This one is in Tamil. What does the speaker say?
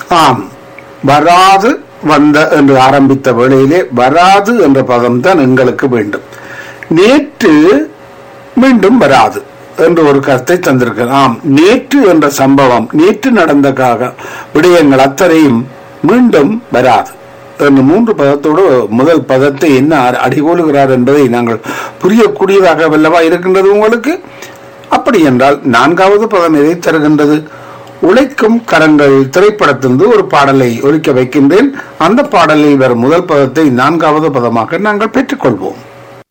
ஆம் வராது வந்த என்று ஆரம்பித்த வேளையிலே வராது என்ற பதம் தான் எங்களுக்கு வேண்டும் நேற்று மீண்டும் வராது என்று ஒரு கருத்தை தந்திருக்கிறார் ஆம் நேற்று என்ற சம்பவம் நேற்று நடந்த காக விடயங்கள் அத்தனையும் மீண்டும் வராது என்று மூன்று பதத்தோடு முதல் பதத்தை என்ன அ- அடிகோலுகிறார் என்பதை நாங்கள் புரியக்கூடியதாக வல்லவா இருக்கின்றது உங்களுக்கு அப்படி என்றால் நான்காவது பதம் எதை தருகின்றது உழைக்கும் கரங்கள் திரைப்படத்திலிருந்து ஒரு பாடலை ஒலிக்க வைக்கின்றேன் அந்த பாடலில் வரும் முதல் பதத்தை நான்காவது பதமாக நாங்கள் பெற்றுக்கொள்வோம்